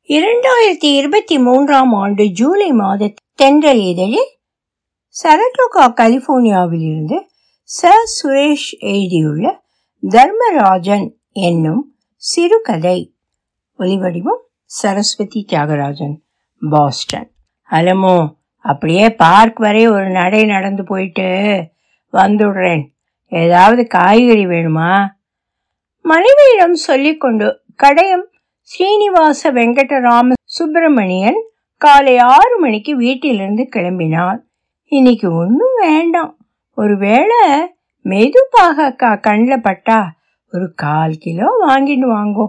இரண்டாயிரத்தி இருபத்தி மூன்றாம் ஆண்டு ஜூலை மாத தென்றல் இதழில் சரட்டோகா கலிபோர்னியாவிலிருந்து ச சுரேஷ் எழுதியுள்ள தர்மராஜன் என்னும் சிறுகதை ஒலிவடிவம் சரஸ்வதி தியாகராஜன் பாஸ்டன் அலமோ அப்படியே பார்க் வரை ஒரு நடை நடந்து போயிட்டு வந்துடுறேன் ஏதாவது காய்கறி வேணுமா மனைவியிடம் சொல்லிக்கொண்டு கடையம் ஸ்ரீனிவாச வெங்கடராம சுப்பிரமணியன் காலை ஆறு மணிக்கு வீட்டிலிருந்து கிளம்பினார் இன்னைக்கு ஒன்றும் வேண்டாம் ஒருவேளை மெது பாகக்கா கண்ணில் பட்டா ஒரு கால் கிலோ வாங்கிட்டு வாங்கோ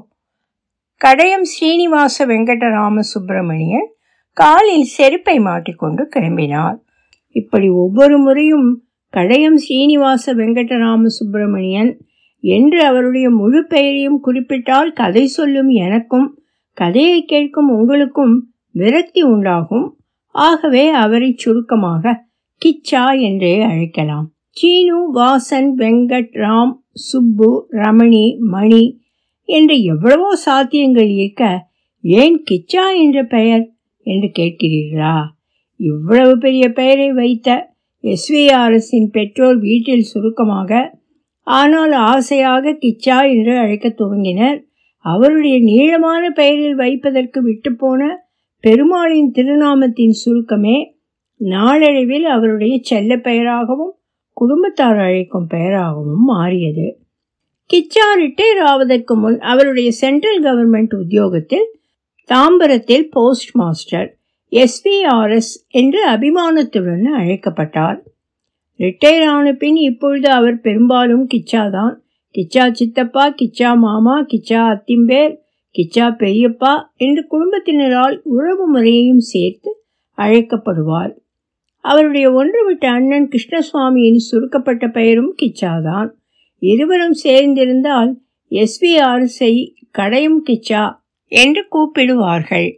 கடையம் ஸ்ரீனிவாச வெங்கடராம சுப்பிரமணியன் காலில் செருப்பை மாட்டிக்கொண்டு கிளம்பினார் இப்படி ஒவ்வொரு முறையும் கடையம் ஸ்ரீனிவாச வெங்கடராம சுப்பிரமணியன் என்று அவருடைய முழு பெயரையும் குறிப்பிட்டால் கதை சொல்லும் எனக்கும் கதையை கேட்கும் உங்களுக்கும் விரக்தி உண்டாகும் ஆகவே அவரை சுருக்கமாக கிச்சா என்றே அழைக்கலாம் சீனு வாசன் வெங்கட் ராம் சுப்பு ரமணி மணி என்ற எவ்வளவோ சாத்தியங்கள் இருக்க ஏன் கிச்சா என்ற பெயர் என்று கேட்கிறீர்களா இவ்வளவு பெரிய பெயரை வைத்த எஸ்விஆர்எஸின் பெற்றோர் வீட்டில் சுருக்கமாக ஆனால் ஆசையாக கிச்சா என்று அழைக்க துவங்கினர் அவருடைய நீளமான பெயரில் வைப்பதற்கு விட்டுப்போன பெருமாளின் திருநாமத்தின் சுருக்கமே நாளடைவில் அவருடைய செல்ல பெயராகவும் குடும்பத்தார் அழைக்கும் பெயராகவும் மாறியது கிச்சா ரிட்டையர் ஆவதற்கு முன் அவருடைய சென்ட்ரல் கவர்மெண்ட் உத்தியோகத்தில் தாம்பரத்தில் போஸ்ட் மாஸ்டர் எஸ்விஆர்எஸ் என்று அபிமானத்துடன் அழைக்கப்பட்டார் ரிட்டையர் ஆன பின் இப்பொழுது அவர் பெரும்பாலும் கிச்சா தான் கிச்சா சித்தப்பா கிச்சா மாமா கிச்சா அத்திம்பேர் கிச்சா பெரியப்பா என்று குடும்பத்தினரால் உறவு முறையையும் சேர்த்து அழைக்கப்படுவார் அவருடைய ஒன்று விட்ட அண்ணன் கிருஷ்ணசுவாமியின் சுருக்கப்பட்ட பெயரும் கிச்சாதான் இருவரும் சேர்ந்திருந்தால் எஸ்விஆர்எஸ்ஐ கடையும் கிச்சா என்று கூப்பிடுவார்கள்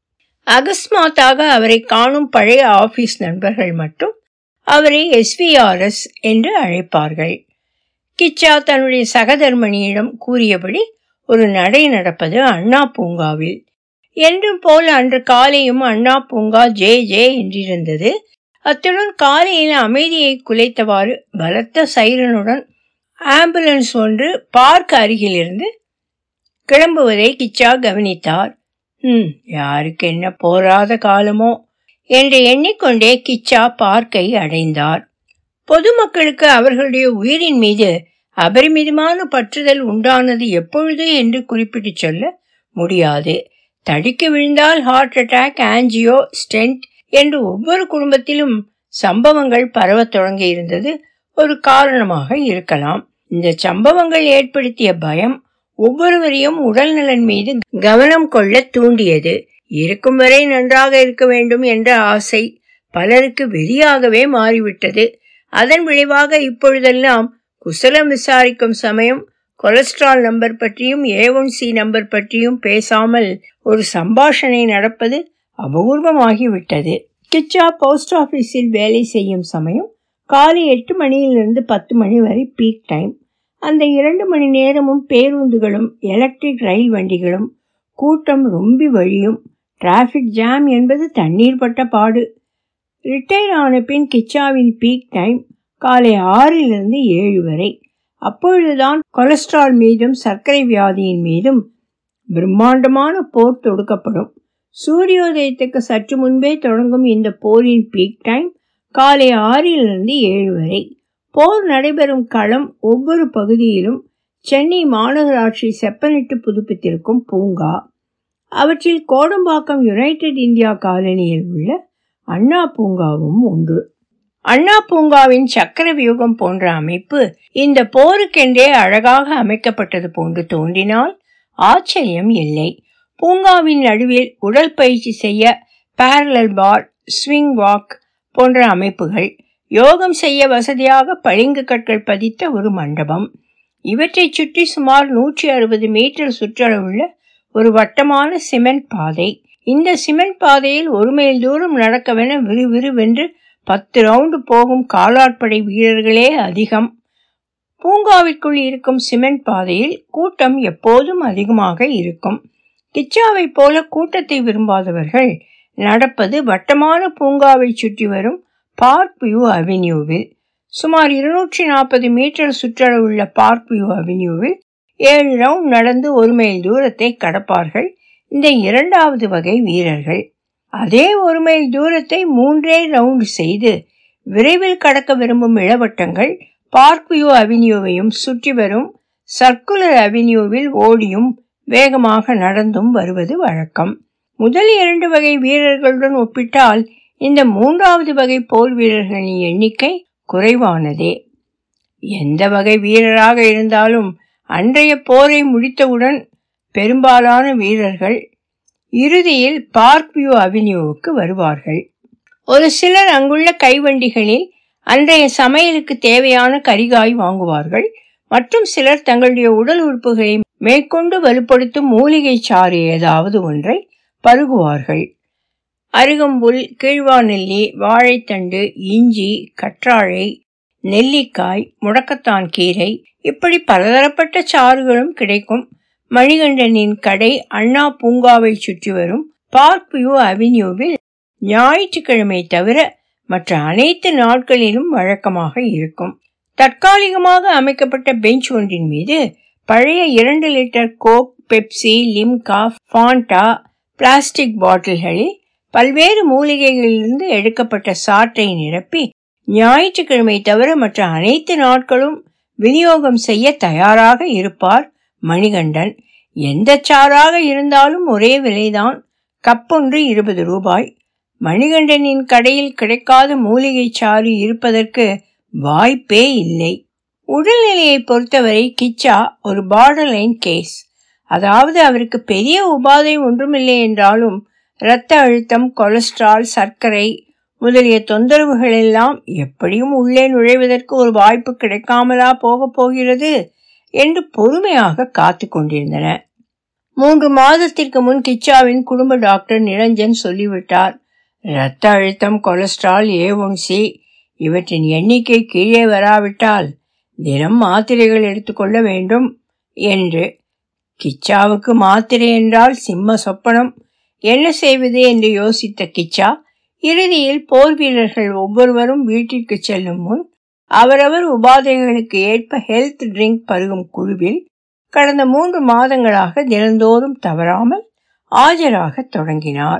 அகஸ்மாத்தாக அவரை காணும் பழைய ஆபீஸ் நண்பர்கள் மட்டும் அவரை எஸ்விஆர்எஸ் என்று அழைப்பார்கள் கிச்சா தன்னுடைய சகதர்மணியிடம் கூறியபடி ஒரு நடை நடப்பது அண்ணா பூங்காவில் என்றும் போல் அன்று காலையும் அண்ணா பூங்கா ஜே ஜே என்றிருந்தது அத்துடன் காலையில் அமைதியை குலைத்தவாறு பலத்த சைரனுடன் ஆம்புலன்ஸ் ஒன்று பார்க் அருகிலிருந்து கிளம்புவதை கிச்சா கவனித்தார் ம் யாருக்கு என்ன போராத காலமோ என்று எண்ணிக்கொண்டே கிச்சா பார்க்கை அடைந்தார் பொதுமக்களுக்கு அவர்களுடைய உயிரின் மீது அபரிமிதமான பற்றுதல் உண்டானது எப்பொழுது என்று குறிப்பிட்டு சொல்ல முடியாது தடிக்கு விழுந்தால் ஹார்ட் அட்டாக் ஆன்ஜியோ ஸ்டென்ட் என்று ஒவ்வொரு குடும்பத்திலும் சம்பவங்கள் பரவத் தொடங்கி இருந்தது ஒரு காரணமாக இருக்கலாம் இந்த சம்பவங்கள் ஏற்படுத்திய பயம் ஒவ்வொருவரையும் உடல்நலன் மீது கவனம் கொள்ள தூண்டியது இருக்கும் வரை நன்றாக இருக்க வேண்டும் என்ற ஆசை பலருக்கு வெறியாகவே மாறிவிட்டது அதன் விளைவாக இப்பொழுதெல்லாம் குசலம் விசாரிக்கும் சமயம் கொலஸ்ட்ரால் நம்பர் பற்றியும் ஏ ஒன் சி நம்பர் பற்றியும் பேசாமல் ஒரு சம்பாஷணை நடப்பது அபூர்வமாகிவிட்டது கிச்சா போஸ்ட் ஆபீஸில் வேலை செய்யும் சமயம் காலை எட்டு மணியிலிருந்து பத்து மணி வரை பீக் டைம் அந்த இரண்டு மணி நேரமும் பேருந்துகளும் எலக்ட்ரிக் ரயில் வண்டிகளும் கூட்டம் ரொம்பி வழியும் டிராஃபிக் ஜாம் என்பது தண்ணீர் பட்ட பாடு ரிட்டையர் ஆன பின் கிச்சாவின் பீக் டைம் காலை ஆறிலிருந்து ஏழு வரை அப்பொழுதுதான் கொலஸ்ட்ரால் மீதும் சர்க்கரை வியாதியின் மீதும் பிரம்மாண்டமான போர் தொடுக்கப்படும் சூரியோதயத்துக்கு சற்று முன்பே தொடங்கும் இந்த போரின் பீக் டைம் காலை ஆறிலிருந்து ஏழு வரை போர் நடைபெறும் களம் ஒவ்வொரு பகுதியிலும் சென்னை மாநகராட்சி செப்பனிட்டு புதுப்பித்திருக்கும் பூங்கா அவற்றில் கோடம்பாக்கம் யுனைடெட் இந்தியா காலனியில் உள்ள அண்ணா பூங்காவும் ஒன்று அண்ணா பூங்காவின் சக்கர வியூகம் போன்ற அமைப்பு இந்த போருக்கென்றே அழகாக அமைக்கப்பட்டது போன்று தோன்றினால் ஆச்சரியம் இல்லை பூங்காவின் நடுவில் உடற்பயிற்சி செய்ய பேரலல் பார் ஸ்விங் வாக் போன்ற அமைப்புகள் யோகம் செய்ய வசதியாக பளிங்கு கற்கள் பதித்த ஒரு மண்டபம் இவற்றை சுற்றி சுமார் நூற்றி அறுபது மீட்டர் சுற்றளவுள்ள ஒரு வட்டமான சிமெண்ட் பாதை இந்த சிமெண்ட் பாதையில் ஒரு மைல் தூரம் நடக்கவென விறுவிறுவென்று பத்து ரவுண்டு போகும் காலாட்படை வீரர்களே அதிகம் பூங்காவிற்குள் இருக்கும் சிமெண்ட் பாதையில் கூட்டம் எப்போதும் அதிகமாக இருக்கும் கிச்சாவை போல கூட்டத்தை விரும்பாதவர்கள் நடப்பது வட்டமான பூங்காவை சுற்றி வரும் பார்க் வியூ அவென்யூவில் சுமார் இருநூற்றி நாற்பது மீட்டர் சுற்றளவுள்ள பார்க் வியூ அவென்யூவில் ஏழு ரவுண்ட் நடந்து ஒரு மைல் தூரத்தை கடப்பார்கள் இந்த இரண்டாவது வகை வீரர்கள் அதே ஒரு மைல் தூரத்தை மூன்றே ரவுண்ட் செய்து விரைவில் கடக்க விரும்பும் இளவட்டங்கள் பார்க் வியூ அவென்யூவையும் சுற்றி வரும் சர்க்குலர் அவென்யூவில் ஓடியும் வேகமாக நடந்தும் வருவது வழக்கம் முதல் இரண்டு வகை வீரர்களுடன் ஒப்பிட்டால் இந்த மூன்றாவது வகை போர் வீரர்களின் எண்ணிக்கை குறைவானதே எந்த வகை வீரராக இருந்தாலும் அன்றைய போரை முடித்தவுடன் பெரும்பாலான வீரர்கள் இறுதியில் பார்க் வியூ அவென்யூவுக்கு வருவார்கள் ஒரு சிலர் அங்குள்ள கைவண்டிகளில் அன்றைய சமையலுக்கு தேவையான கரிகாய் வாங்குவார்கள் மற்றும் சிலர் தங்களுடைய உடல் உறுப்புகளை மேற்கொண்டு வலுப்படுத்தும் மூலிகை சாறு ஏதாவது ஒன்றை பருகுவார்கள் அருகம்புல் கீழ்வாநெல்லி வாழைத்தண்டு இஞ்சி கற்றாழை நெல்லிக்காய் முடக்கத்தான் கீரை இப்படி பலதரப்பட்ட சாறுகளும் கிடைக்கும் மணிகண்டனின் கடை அண்ணா பூங்காவை சுற்றி வரும் பார்க் வியூ அவென்யூவில் ஞாயிற்றுக்கிழமை தவிர மற்ற அனைத்து நாட்களிலும் வழக்கமாக இருக்கும் தற்காலிகமாக அமைக்கப்பட்ட பெஞ்ச் ஒன்றின் மீது பழைய இரண்டு litre Coke Pepsi Limca Fanta plastic பாட்டில்களில் பல்வேறு மூலிகைகளிலிருந்து எடுக்கப்பட்ட சாற்றை நிரப்பி ஞாயிற்றுக்கிழமை தவிர மற்ற அனைத்து நாட்களும் விநியோகம் செய்ய தயாராக இருப்பார் மணிகண்டன் எந்த சாராக இருந்தாலும் ஒரே விலைதான் கப்பொன்று இருபது ரூபாய் மணிகண்டனின் கடையில் கிடைக்காத மூலிகை சாறு இருப்பதற்கு வாய்ப்பே இல்லை உடல்நிலையை பொறுத்தவரை கிச்சா ஒரு பார்டர்லைன் கேஸ் அதாவது அவருக்கு பெரிய உபாதை ஒன்றுமில்லை என்றாலும் இரத்த அழுத்தம் கொலஸ்ட்ரால் சர்க்கரை முதலிய தொந்தரவுகள் எல்லாம் எப்படியும் உள்ளே நுழைவதற்கு ஒரு வாய்ப்பு கிடைக்காமலா போக போகிறது என்று பொறுமையாக காத்து கொண்டிருந்தன மூன்று மாதத்திற்கு முன் கிச்சாவின் குடும்ப டாக்டர் நிரஞ்சன் சொல்லிவிட்டார் இரத்த அழுத்தம் கொலஸ்ட்ரால் ஏ ஒன் சி இவற்றின் எண்ணிக்கை கீழே வராவிட்டால் தினம் மாத்திரைகள் எடுத்துக்கொள்ள வேண்டும் என்று கிச்சாவுக்கு மாத்திரை என்றால் சிம்ம சொப்பனம் என்ன செய்வது என்று யோசித்த கிச்சா இறுதியில் போர் வீரர்கள் ஒவ்வொருவரும் வீட்டிற்கு செல்லும் முன் அவரவர் உபாதைகளுக்கு ஏற்ப ஹெல்த் ட்ரிங்க் பருகும் குழுவில் கடந்த மூன்று மாதங்களாக தினந்தோறும் தவறாமல் ஆஜராக தொடங்கினார்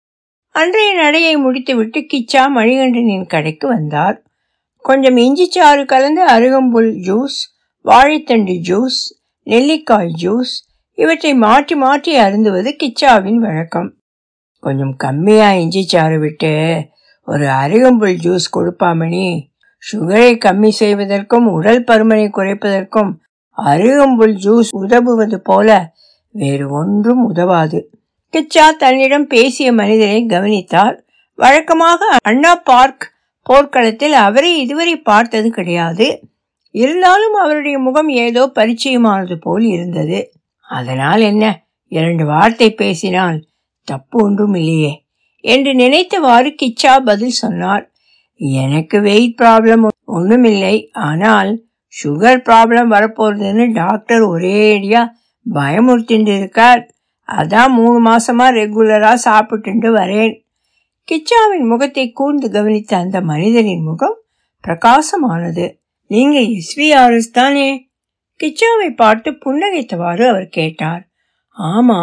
அன்றைய நடையை முடித்துவிட்டு கிச்சா மணிகண்டனின் கடைக்கு வந்தார் கொஞ்சம் இஞ்சி சாறு கலந்து அருகம்புல் ஜூஸ் வாழைத்தண்டு ஜூஸ் நெல்லிக்காய் ஜூஸ் இவற்றை மாற்றி மாற்றி அருந்துவது கிச்சாவின் வழக்கம் கொஞ்சம் கம்மியா இஞ்சி சாறு விட்டு ஒரு அருகம்புல் ஜூஸ் கொடுப்பாமணி சுகரை கம்மி செய்வதற்கும் உடல் பருமனை குறைப்பதற்கும் அருகம்புல் ஜூஸ் உதவுவது போல வேறு ஒன்றும் உதவாது கிச்சா தன்னிடம் பேசிய மனிதரை கவனித்தார் வழக்கமாக அண்ணா பார்க் போர்க்களத்தில் அவரை இதுவரை பார்த்தது கிடையாது இருந்தாலும் அவருடைய முகம் ஏதோ பரிச்சயமானது போல் இருந்தது அதனால் என்ன இரண்டு வார்த்தை பேசினால் தப்பு ஒன்றும் இல்லையே என்று நினைத்தவாறு கிச்சா பதில் சொன்னார் எனக்கு வெயிட் ப்ராப்ளம் ஒன்றுமில்லை ஆனால் சுகர் ப்ராப்ளம் வரப்போறதுன்னு டாக்டர் ஒரேடியா பயமுறுத்திட்டு இருக்கார் அதான் மூணு மாசமா ரெகுலரா சாப்பிட்டு வரேன் கிச்சாவின் முகத்தை கூர்ந்து கவனித்த அந்த மனிதனின் முகம் பிரகாசமானது நீங்க எஸ்விஆர்எஸ் தானே கிச்சாவை பார்த்து புன்னகைத்தவாறு அவர் கேட்டார் ஆமா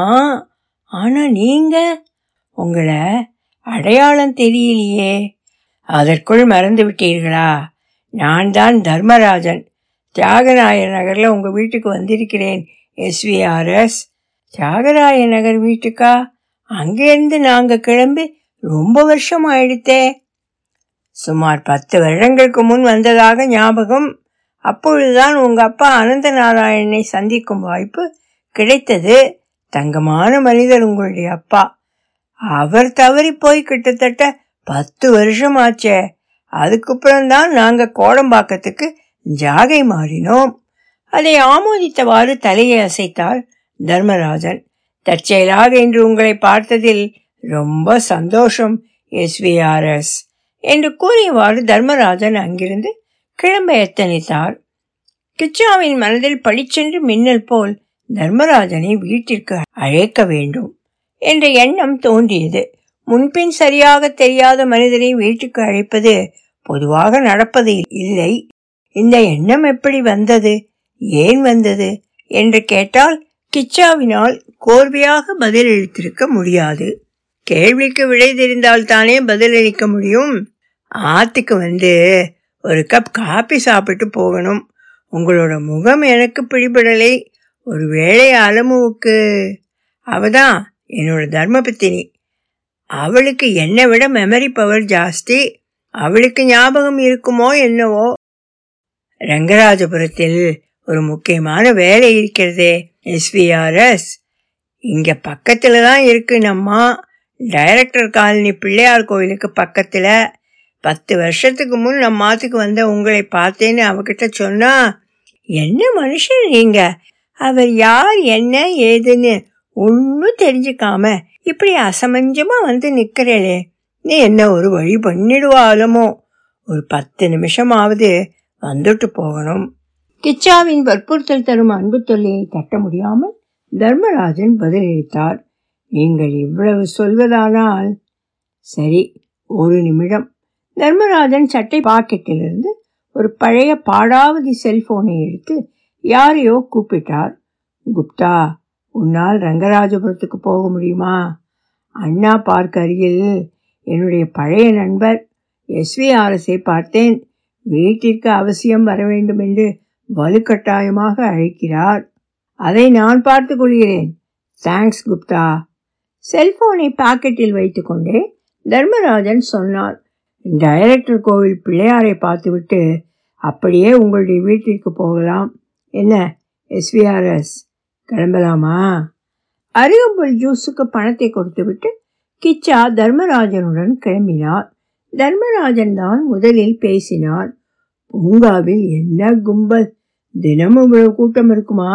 ஆனா நீங்க உங்களை அடையாளம் தெரியலையே அதற்குள் மறந்து விட்டீர்களா நான் தான் தர்மராஜன் தியாகராய நகர்ல உங்க வீட்டுக்கு வந்திருக்கிறேன் எஸ்விஆர்எஸ் தியாகராய நகர் வீட்டுக்கா அங்கிருந்து நாங்க கிளம்பி ரொம்ப வருஷம் ஆயிடுத்தே சுமார் பத்து வருடங்களுக்கு முன் வந்ததாக ஞாபகம் அப்பொழுதுதான் உங்க அப்பா அனந்த நாராயணனை சந்திக்கும் வாய்ப்பு கிடைத்தது தங்கமான மனிதர் உங்களுடைய அப்பா அவர் தவறி போய் கிட்டத்தட்ட பத்து வருஷம் ஆச்சே அதுக்கப்புறம்தான் நாங்க கோடம்பாக்கத்துக்கு ஜாகை மாறினோம் அதை ஆமோதித்தவாறு தலையை அசைத்தார் தர்மராஜன் தற்செயலாக இன்று உங்களை பார்த்ததில் ரொம்ப சந்தோஷம் எஸ்விஆர்எஸ் என்று கூறியவாறு தர்மராஜன் அங்கிருந்து கிளம்ப எத்தனித்தார் கிச்சாவின் மனதில் பளிச்சென்று மின்னல் போல் தர்மராஜனை வீட்டிற்கு அழைக்க வேண்டும் என்ற எண்ணம் தோன்றியது முன்பின் சரியாக தெரியாத மனிதரை வீட்டுக்கு அழைப்பது பொதுவாக நடப்பது இல்லை இந்த எண்ணம் எப்படி வந்தது ஏன் வந்தது என்று கேட்டால் கிச்சாவினால் கோர்வையாக பதிலளித்திருக்க முடியாது கேள்விக்கு விடை தெரிந்தால் தானே பதிலளிக்க முடியும் ஆத்துக்கு வந்து ஒரு கப் காபி சாப்பிட்டு போகணும் உங்களோட முகம் எனக்கு பிடிபடலை ஒருவேளை அலமுவுக்கு அவதான் என்னோட தர்மபத்தினி அவளுக்கு என்னை விட மெமரி பவர் ஜாஸ்தி அவளுக்கு ஞாபகம் இருக்குமோ என்னவோ ரங்கராஜபுரத்தில் ஒரு முக்கியமான வேலை இருக்கிறதே எஸ்விஆர்எஸ் இங்க பக்கத்துல தான் இருக்கு நம்மா டைரக்டர் காலனி பிள்ளையார் கோயிலுக்கு பக்கத்துல பத்து வருஷத்துக்கு முன் நம்ம மாத்துக்கு வந்த உங்களை பார்த்தேன்னு அவகிட்ட சொன்னா என்ன மனுஷன் நீங்க அவர் யார் என்ன ஏதுன்னு ஒன்னும் தெரிஞ்சுக்காம இப்படி அசமஞ்சமா வந்து நிக்கிறேளே நீ என்ன ஒரு வழி பண்ணிடுவாலுமோ ஒரு பத்து நிமிஷமாவது வந்துட்டு போகணும் கிச்சாவின் வற்புறுத்தல் தரும் அன்பு தொல்லையை தட்ட முடியாமல் தர்மராஜன் பதிலளித்தார் நீங்கள் இவ்வளவு சொல்வதானால் சரி ஒரு நிமிடம் தர்மராஜன் சட்டை பாக்கெட்டிலிருந்து ஒரு பழைய பாடாவதி செல்போனை எடுத்து யாரையோ கூப்பிட்டார் குப்தா உன்னால் ரங்கராஜபுரத்துக்கு போக முடியுமா அண்ணா பார்க் அருகில் என்னுடைய பழைய நண்பர் எஸ்விஆர்எஸை பார்த்தேன் வீட்டிற்கு அவசியம் வர வேண்டும் என்று வலுக்கட்டாயமாக அழைக்கிறார் அதை நான் பார்த்து கொள்கிறேன் தேங்க்ஸ் குப்தா செல்போனை பாக்கெட்டில் வைத்துக்கொண்டே தர்மராஜன் சொன்னார் டைரக்டர் கோவில் பிள்ளையாரை பார்த்துவிட்டு அப்படியே உங்களுடைய வீட்டிற்கு போகலாம் என்ன எஸ்விஆர்எஸ் கிளம்பலாமா அருகம்புல் ஜூஸுக்கு பணத்தை கொடுத்துவிட்டு கிச்சா தர்மராஜனுடன் கிளம்பினார் தர்மராஜன் தான் முதலில் பேசினார் பூங்காவில் என்ன கும்பல் தினமும் இவ்வளவு கூட்டம் இருக்குமா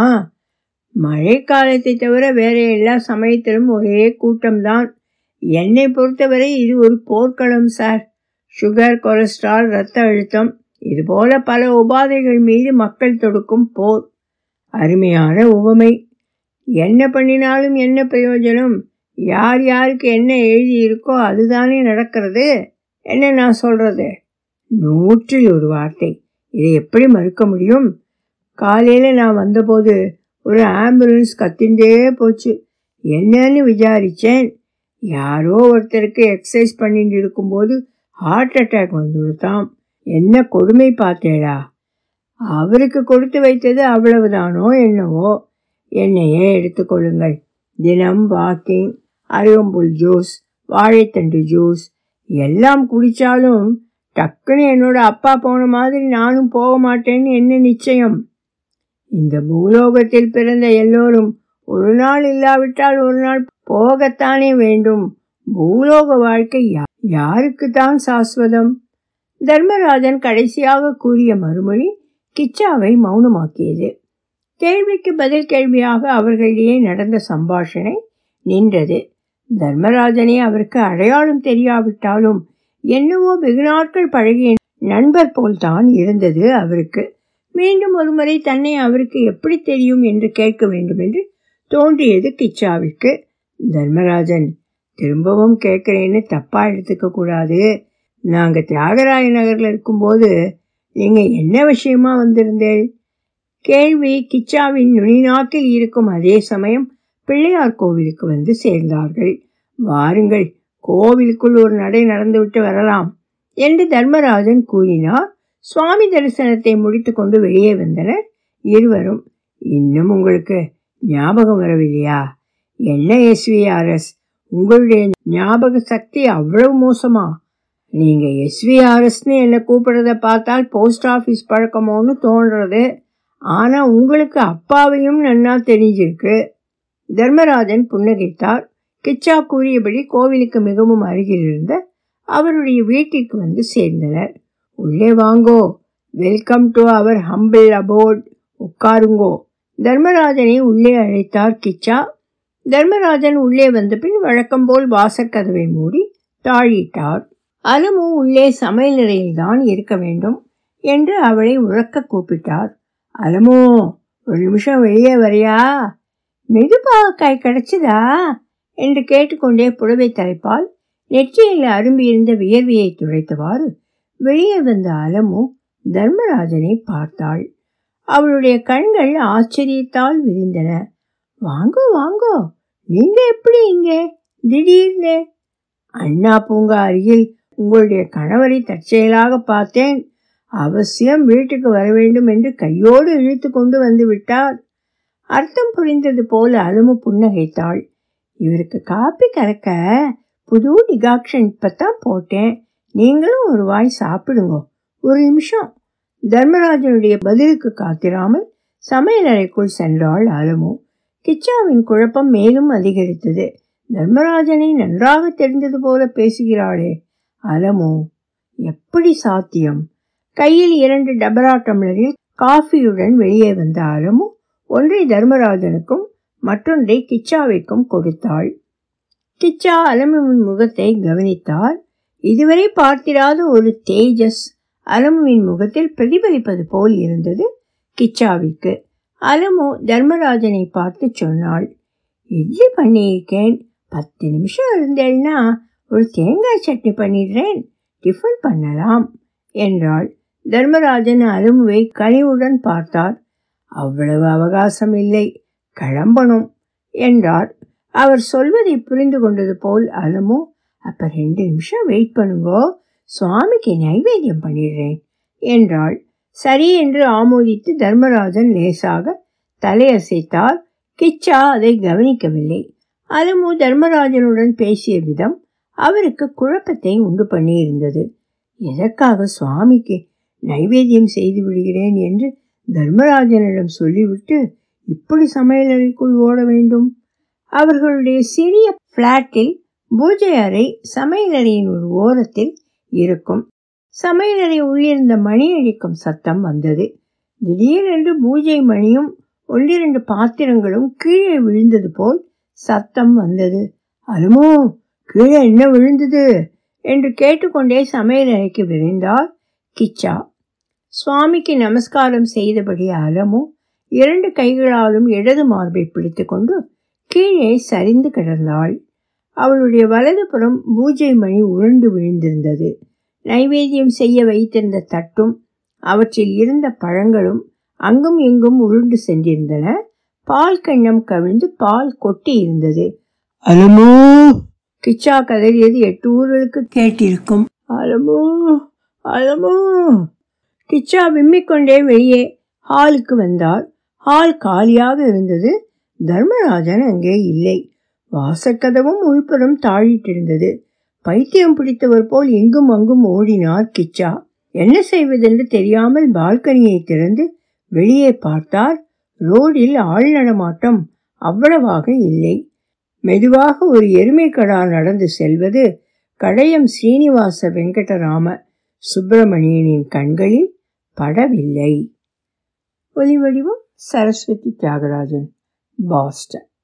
மழை காலத்தை தவிர வேற எல்லா சமயத்திலும் ஒரே கூட்டம்தான் என்னை பொறுத்தவரை இது ஒரு போர்க்களம் சார் சுகர் கொலஸ்ட்ரால் ரத்த அழுத்தம் இதுபோல பல உபாதைகள் மீது மக்கள் தொடுக்கும் போர் அருமையான உவமை என்ன பண்ணினாலும் என்ன பிரயோஜனம் யார் யாருக்கு என்ன எழுதி இருக்கோ அதுதானே நடக்கிறது என்ன நான் சொல்றது நூற்றில் ஒரு வார்த்தை இதை எப்படி மறுக்க முடியும் காலையில நான் வந்தபோது ஒரு ஆம்புலன்ஸ் கத்திண்டே போச்சு என்னன்னு விசாரிச்சேன் யாரோ ஒருத்தருக்கு எக்ஸசைஸ் பண்ணிட்டு இருக்கும்போது ஹார்ட் அட்டாக் வந்துடுதாம் என்ன கொடுமை பார்த்தேடா அவருக்கு கொடுத்து வைத்தது அவ்வளவுதானோ என்னவோ என்னையே எடுத்துக்கொள்ளுங்கள் தினம் வாக்கிங் அருகம்புல் ஜூஸ் வாழைத்தண்டு ஜூஸ் எல்லாம் குடிச்சாலும் டக்குன்னு என்னோட அப்பா போன மாதிரி நானும் போக மாட்டேன்னு என்ன நிச்சயம் இந்த பூலோகத்தில் பிறந்த எல்லோரும் ஒரு நாள் இல்லாவிட்டால் ஒரு நாள் போகத்தானே வேண்டும் பூலோக வாழ்க்கை யாருக்கு தான் சாஸ்வதம் தர்மராஜன் கடைசியாக கூறிய மறுமொழி கிச்சாவை மௌனமாக்கியது கேள்விக்கு பதில் கேள்வியாக அவர்களிடையே நடந்த சம்பாஷணை நின்றது தர்மராஜனே அவருக்கு அடையாளம் தெரியாவிட்டாலும் என்னவோ வெகு நாட்கள் பழகிய நண்பர் போல்தான் இருந்தது அவருக்கு மீண்டும் ஒருமுறை தன்னை அவருக்கு எப்படி தெரியும் என்று கேட்க வேண்டும் என்று தோன்றியது கிச்சாவிற்கு தர்மராஜன் திரும்பவும் கேட்குறேன்னு தப்பா எடுத்துக்க கூடாது நாங்க தியாகராய நகர்ல இருக்கும்போது நீங்க என்ன விஷயமா வந்திருந்தேள் கேள்வி கிச்சாவின் நுனிநாக்கில் இருக்கும் அதே சமயம் பிள்ளையார் கோவிலுக்கு வந்து சேர்ந்தார்கள் வாருங்கள் கோவிலுக்குள் ஒரு நடை நடந்துவிட்டு வரலாம் என்று தர்மராஜன் கூறினார் சுவாமி தரிசனத்தை முடித்துக்கொண்டு வெளியே வந்தனர் இருவரும் இன்னும் உங்களுக்கு ஞாபகம் வரவில்லையா என்ன எஸ்விஆர்எஸ் உங்களுடைய ஞாபக சக்தி அவ்வளவு மோசமா நீங்க எஸ்விஆர்எஸ்னு என்ன கூப்பிடுறத பார்த்தால் போஸ்ட் ஆஃபீஸ் பழக்கமோன்னு தோன்றது ஆனா உங்களுக்கு அப்பாவையும் நன்னா தெரிஞ்சிருக்கு தர்மராஜன் புன்னகைத்தார் கிச்சா கூறியபடி கோவிலுக்கு மிகவும் அருகில் இருந்த அவருடைய வீட்டிற்கு வந்து சேர்ந்தனர் உள்ளே வாங்கோ welcome to our humble abode உட்காருங்கோ தர்மராஜனை உள்ளே அழைத்தார் கிச்சா தர்மராஜன் உள்ளே வந்த பின் வழக்கம் போல் வாசற்கதவை மூடி தாழிட்டார் அலமு உள்ளே சமையலறையில் தான் இருக்க வேண்டும் என்று அவளை உறக்க கூப்பிட்டார் அலமோ ஒரு நிமிஷம் வெளியே வரையா மெதுபாவக்காய் கிடைச்சதா என்று கேட்டுக்கொண்டே புடவை தலைப்பால் நெற்றியில் அரும்பியிருந்த வியர்வையை துடைத்தவாறு வெளியே வந்த அலமு தர்மராஜனை பார்த்தாள் அவளுடைய கண்கள் ஆச்சரியத்தால் விரிந்தன வாங்கோ வாங்கோ நீங்க எப்படி இங்கே திடீர்னு அண்ணா பூங்கா அருகில் உங்களுடைய கணவரை தற்செயலாக பார்த்தேன் அவசியம் வீட்டுக்கு வர வேண்டும் என்று கையோடு இழுத்து கொண்டு வந்து விட்டார் அர்த்தம் புரிந்தது போல அலுமு புன்னகைத்தாள் இவருக்கு காப்பி கறக்க புது டிகாக்ஷன் இப்பத்தான் போட்டேன் நீங்களும் ஒரு வாய் சாப்பிடுங்க ஒரு நிமிஷம் தர்மராஜனுடைய பதிலுக்கு காத்திராமல் சமையலறைக்குள் சென்றாள் அலமு கிச்சாவின் குழப்பம் மேலும் அதிகரித்தது தர்மராஜனை நன்றாக தெரிந்தது போல பேசுகிறாளே அலமோ எப்படி சாத்தியம் கையில் இரண்டு டபரா டம்ளரில் காஃபியுடன் வெளியே வந்த அலமு ஒன்றை தர்மராஜனுக்கும் மற்றொன்றை கிச்சாவிற்கும் கொடுத்தாள் கிச்சா அலமுவின் முகத்தை கவனித்தார் இதுவரை பார்த்திராத ஒரு தேஜஸ் அலமுவின் முகத்தில் பிரதிபலிப்பது போல் இருந்தது கிச்சாவிற்கு அலமு தர்மராஜனை பார்த்து சொன்னாள் இட்லி பண்ணியிருக்கேன் பத்து நிமிஷம் இருந்தேன்னா ஒரு தேங்காய் சட்னி பண்ணிடுறேன் டிஃபன் பண்ணலாம் என்றாள் தர்மராஜன் அலுமுவை கனிவுடன் பார்த்தார் அவ்வளவு அவகாசம் இல்லை கிளம்பணும் என்றார் அவர் சொல்வதை புரிந்து கொண்டது போல் அலமு அப்ப ரெண்டு நிமிஷம் வெயிட் பண்ணுங்கோ சுவாமிக்கு நைவேத்தியம் பண்ணிடுறேன் என்றாள் சரி என்று ஆமோதித்து தர்மராஜன் லேசாக தலையசைத்தார் கிச்சா அதை கவனிக்கவில்லை அலமு தர்மராஜனுடன் பேசிய விதம் அவருக்கு குழப்பத்தை உண்டு பண்ணியிருந்தது எதற்காக சுவாமிக்கு நைவேத்தியம் செய்து விடுகிறேன் என்று தர்மராஜனிடம் சொல்லிவிட்டு இப்படி சமையலறைக்குள் ஓட வேண்டும் அவர்களுடைய சிறிய பிளாட்டில் பூஜை அறை சமையலறையின் ஒரு ஓரத்தில் இருக்கும் சமையலறை உள்ளிருந்த மணி அடிக்கும் சத்தம் வந்தது திடீரென்று பூஜை மணியும் ஒன்றிரண்டு பாத்திரங்களும் கீழே விழுந்தது போல் சத்தம் வந்தது அலுமோ கீழே என்ன விழுந்தது என்று கேட்டுக்கொண்டே சமையலறைக்கு விரைந்தார் கிச்சா சுவாமிக்கு நமஸ்காரம் செய்தபடி அலமு இரண்டு கைகளாலும் இடது மார்பை பிடித்துக்கொண்டு கீழே சரிந்து கிடந்தாள் அவளுடைய வலது புறம் பூஜை மணி உருண்டு விழுந்திருந்தது நைவேத்தியம் செய்ய வைத்திருந்த தட்டும் அவற்றில் இருந்த பழங்களும் அங்கும் இங்கும் உருண்டு சென்றிருந்தன பால் கிண்ணம் கவிழ்ந்து பால் கொட்டி இருந்தது அலமோ கிச்சா கதறியது எட்டு ஊர்களுக்கு கேட்டிருக்கும் அலமோ அலமோ கிச்சா விம்மிக்கொண்டே வெளியே ஹாலுக்கு வந்தார் ஹால் காலியாக இருந்தது தர்மராஜன் அங்கே இல்லை வாசக்கதவும் உள்புறம் தாழிட்டிருந்தது பைத்தியம் பிடித்தவர் போல் எங்கும் அங்கும் ஓடினார் கிச்சா என்ன செய்வதென்று தெரியாமல் பால்கனியை திறந்து வெளியே பார்த்தார் ரோடில் ஆள் நடமாட்டம் அவ்வளவாக இல்லை மெதுவாக ஒரு எருமை கடா நடந்து செல்வது கடையம் ஸ்ரீனிவாச வெங்கடராம சுப்பிரமணியனின் கண்களில் படவில்லை ஒலிவடிவம் சரஸ்வதி தியாகராஜன் பாஸ்டன்